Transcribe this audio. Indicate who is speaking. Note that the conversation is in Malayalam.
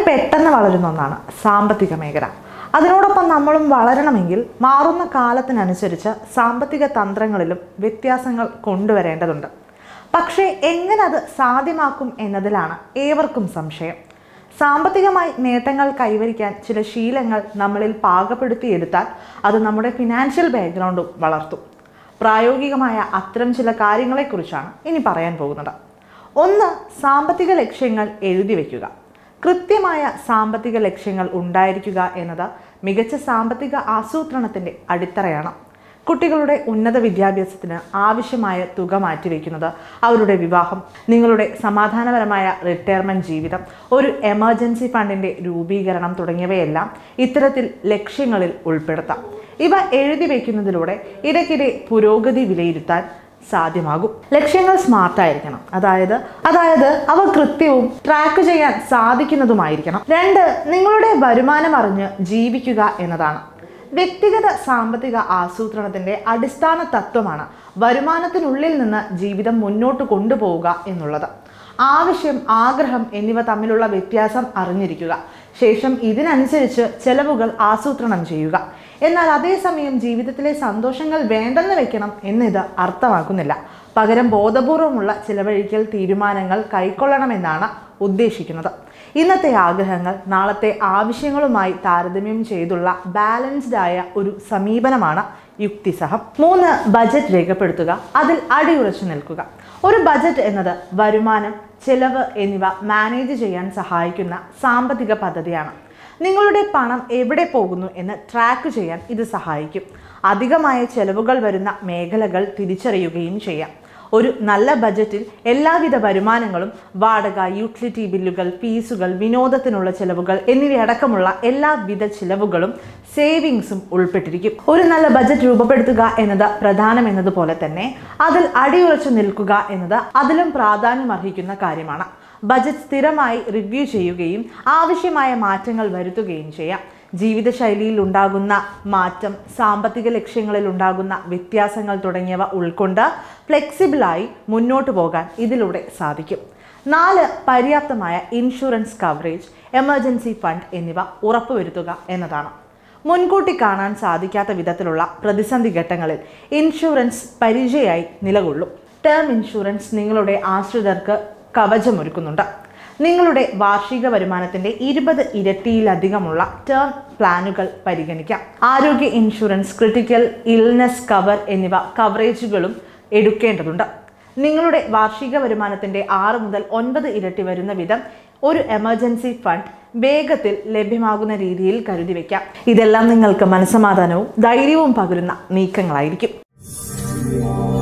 Speaker 1: പെട്ടെന്ന് വളരുന്ന ഒന്നാണ് സാമ്പത്തിക മേഖല അതിനോടൊപ്പം നമ്മളും വളരണമെങ്കിൽ മാറുന്ന കാലത്തിനനുസരിച്ച് സാമ്പത്തിക തന്ത്രങ്ങളിലും വ്യത്യാസങ്ങൾ കൊണ്ടുവരേണ്ടതുണ്ട് പക്ഷേ എങ്ങനെ അത് സാധ്യമാക്കും എന്നതിലാണ് ഏവർക്കും സംശയം സാമ്പത്തികമായി നേട്ടങ്ങൾ കൈവരിക്കാൻ ചില ശീലങ്ങൾ നമ്മളിൽ പാകപ്പെടുത്തിയെടുത്താൽ അത് നമ്മുടെ ഫിനാൻഷ്യൽ ബാക്ക്ഗ്രൗണ്ടും വളർത്തും പ്രായോഗികമായ അത്തരം ചില കാര്യങ്ങളെക്കുറിച്ചാണ് ഇനി പറയാൻ പോകുന്നത് ഒന്ന് സാമ്പത്തിക ലക്ഷ്യങ്ങൾ എഴുതി വയ്ക്കുക കൃത്യമായ സാമ്പത്തിക ലക്ഷ്യങ്ങൾ ഉണ്ടായിരിക്കുക എന്നത് മികച്ച സാമ്പത്തിക ആസൂത്രണത്തിൻ്റെ അടിത്തറയാണ് കുട്ടികളുടെ ഉന്നത വിദ്യാഭ്യാസത്തിന് ആവശ്യമായ തുക മാറ്റിവെക്കുന്നത് അവരുടെ വിവാഹം നിങ്ങളുടെ സമാധാനപരമായ റിട്ടയർമെൻറ്റ് ജീവിതം ഒരു എമർജൻസി ഫണ്ടിൻ്റെ രൂപീകരണം തുടങ്ങിയവയെല്ലാം ഇത്തരത്തിൽ ലക്ഷ്യങ്ങളിൽ ഉൾപ്പെടുത്താം ഇവ എഴുതി വയ്ക്കുന്നതിലൂടെ ഇടയ്ക്കിടെ പുരോഗതി വിലയിരുത്താൻ സാധ്യമാകും ലക്ഷ്യങ്ങൾ സ്മാർട്ടായിരിക്കണം അതായത് അതായത് അവ കൃത്യവും ട്രാക്ക് ചെയ്യാൻ സാധിക്കുന്നതുമായിരിക്കണം രണ്ട് നിങ്ങളുടെ വരുമാനം അറിഞ്ഞ് ജീവിക്കുക എന്നതാണ് വ്യക്തിഗത സാമ്പത്തിക ആസൂത്രണത്തിന്റെ അടിസ്ഥാന തത്വമാണ് വരുമാനത്തിനുള്ളിൽ നിന്ന് ജീവിതം മുന്നോട്ട് കൊണ്ടുപോവുക എന്നുള്ളത് ആവശ്യം ആഗ്രഹം എന്നിവ തമ്മിലുള്ള വ്യത്യാസം അറിഞ്ഞിരിക്കുക ശേഷം ഇതിനനുസരിച്ച് ചെലവുകൾ ആസൂത്രണം ചെയ്യുക എന്നാൽ അതേസമയം ജീവിതത്തിലെ സന്തോഷങ്ങൾ വേണ്ടെന്ന് വെക്കണം എന്നിത് അർത്ഥമാക്കുന്നില്ല പകരം ബോധപൂർവമുള്ള ചിലവഴിക്കൽ തീരുമാനങ്ങൾ കൈക്കൊള്ളണമെന്നാണ് ഉദ്ദേശിക്കുന്നത് ഇന്നത്തെ ആഗ്രഹങ്ങൾ നാളത്തെ ആവശ്യങ്ങളുമായി താരതമ്യം ചെയ്തുള്ള ബാലൻസ്ഡ് ആയ ഒരു സമീപനമാണ് യുക്തിസഹം മൂന്ന് ബജറ്റ് രേഖപ്പെടുത്തുക അതിൽ അടിയുറച്ചു നിൽക്കുക ഒരു ബജറ്റ് എന്നത് വരുമാനം ചെലവ് എന്നിവ മാനേജ് ചെയ്യാൻ സഹായിക്കുന്ന സാമ്പത്തിക പദ്ധതിയാണ് നിങ്ങളുടെ പണം എവിടെ പോകുന്നു എന്ന് ട്രാക്ക് ചെയ്യാൻ ഇത് സഹായിക്കും അധികമായ ചെലവുകൾ വരുന്ന മേഖലകൾ തിരിച്ചറിയുകയും ചെയ്യാം ഒരു നല്ല ബജറ്റിൽ എല്ലാവിധ വരുമാനങ്ങളും വാടക യൂട്ടിലിറ്റി ബില്ലുകൾ ഫീസുകൾ വിനോദത്തിനുള്ള ചെലവുകൾ എന്നിവയടക്കമുള്ള എല്ലാവിധ ചിലവുകളും സേവിങ്സും ഉൾപ്പെട്ടിരിക്കും ഒരു നല്ല ബജറ്റ് രൂപപ്പെടുത്തുക എന്നത് പ്രധാനം എന്നതുപോലെ തന്നെ അതിൽ അടിയുറച്ചു നിൽക്കുക എന്നത് അതിലും പ്രാധാന്യം അർഹിക്കുന്ന കാര്യമാണ് ബജറ്റ് സ്ഥിരമായി റിവ്യൂ ചെയ്യുകയും ആവശ്യമായ മാറ്റങ്ങൾ വരുത്തുകയും ചെയ്യാം ജീവിതശൈലിയിൽ ഉണ്ടാകുന്ന മാറ്റം സാമ്പത്തിക ലക്ഷ്യങ്ങളിൽ ഉണ്ടാകുന്ന വ്യത്യാസങ്ങൾ തുടങ്ങിയവ ഉൾക്കൊണ്ട് ഫ്ലെക്സിബിളായി മുന്നോട്ട് പോകാൻ ഇതിലൂടെ സാധിക്കും നാല് പര്യാപ്തമായ ഇൻഷുറൻസ് കവറേജ് എമർജൻസി ഫണ്ട് എന്നിവ ഉറപ്പുവരുത്തുക എന്നതാണ് മുൻകൂട്ടി കാണാൻ സാധിക്കാത്ത വിധത്തിലുള്ള പ്രതിസന്ധി ഘട്ടങ്ങളിൽ ഇൻഷുറൻസ് പരിചയായി നിലകൊള്ളും ടേം ഇൻഷുറൻസ് നിങ്ങളുടെ ആശ്രിതർക്ക് കവചമൊരുക്കുന്നുണ്ട് നിങ്ങളുടെ വാർഷിക വരുമാനത്തിന്റെ ഇരുപത് ഇരട്ടിയിലധികമുള്ള ടേം പ്ലാനുകൾ പരിഗണിക്കാം ആരോഗ്യ ഇൻഷുറൻസ് ക്രിട്ടിക്കൽ ഇൽനെസ് കവർ എന്നിവ കവറേജുകളും എടുക്കേണ്ടതുണ്ട് നിങ്ങളുടെ വാർഷിക വരുമാനത്തിന്റെ ആറ് മുതൽ ഒൻപത് ഇരട്ടി വരുന്ന വിധം ഒരു എമർജൻസി ഫണ്ട് വേഗത്തിൽ ലഭ്യമാകുന്ന രീതിയിൽ കരുതി വയ്ക്കാം ഇതെല്ലാം നിങ്ങൾക്ക് മനസ്സമാധാനവും ധൈര്യവും പകരുന്ന നീക്കങ്ങളായിരിക്കും